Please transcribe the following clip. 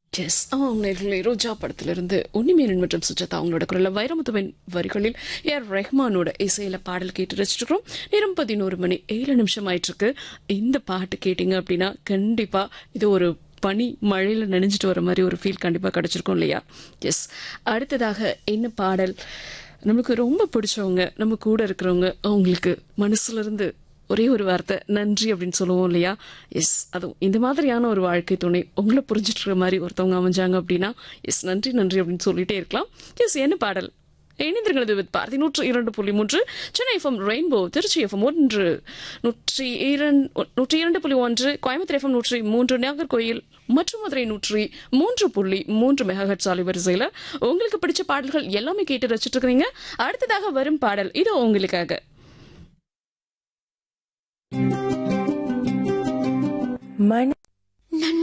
S ஆமாம் நேர்களே ரோஜா படத்திலிருந்து உன்னிமேனன் மற்றும் சுஜாதா அவங்களோட குரல்ல வைரமுத்துவின் வரிகளில் ஏஆர் ரெஹ்மானோட இசையில பாடல் கேட்டு ரசிச்சிருக்கிறோம் நேரம் பதினோரு மணி ஏழு நிமிஷம் ஆயிட்டு இருக்கு இந்த பாட்டு கேட்டீங்க அப்படின்னா கண்டிப்பா இது ஒரு பனி மழையில நனைஞ்சிட்டு வர மாதிரி ஒரு ஃபீல் கண்டிப்பா கிடைச்சிருக்கும் இல்லையா எஸ் அடுத்ததாக என்ன பாடல் நமக்கு ரொம்ப பிடிச்சவங்க நம்ம கூட இருக்கிறவங்க அவங்களுக்கு மனசுல இருந்து ஒரே ஒரு வார்த்தை நன்றி அப்படின்னு சொல்லுவோம் இல்லையா எஸ் அதுவும் இந்த மாதிரியான ஒரு வாழ்க்கை துணை உங்களை புரிஞ்சிட்டு இருக்கிற மாதிரி ஒருத்தவங்க அமைஞ்சாங்க அப்படின்னா எஸ் நன்றி நன்றி அப்படின்னு சொல்லிட்டே இருக்கலாம் எஸ் என்ன பாடல் இணைந்திருக்கிறது வித் பாரதி நூற்று இரண்டு புள்ளி மூன்று Chennai FM rainbow Tiruchi FM ஒன்று நூற்றி இரண்டு நூற்றி இரண்டு புள்ளி ஒன்று கோயம்புத்தூர் எஃப்எம் நூற்றி மூன்று நாகர்கோயில் மற்றும் மதுரை நூற்றி மூன்று புள்ளி மூன்று மெகாஹட் சாலை வரிசையில் உங்களுக்கு பிடிச்ச பாடல்கள் எல்லாமே கேட்டு ரசிச்சுட்டு இருக்கிறீங்க அடுத்ததாக வரும் பாடல் இது உங்களுக்காக மணி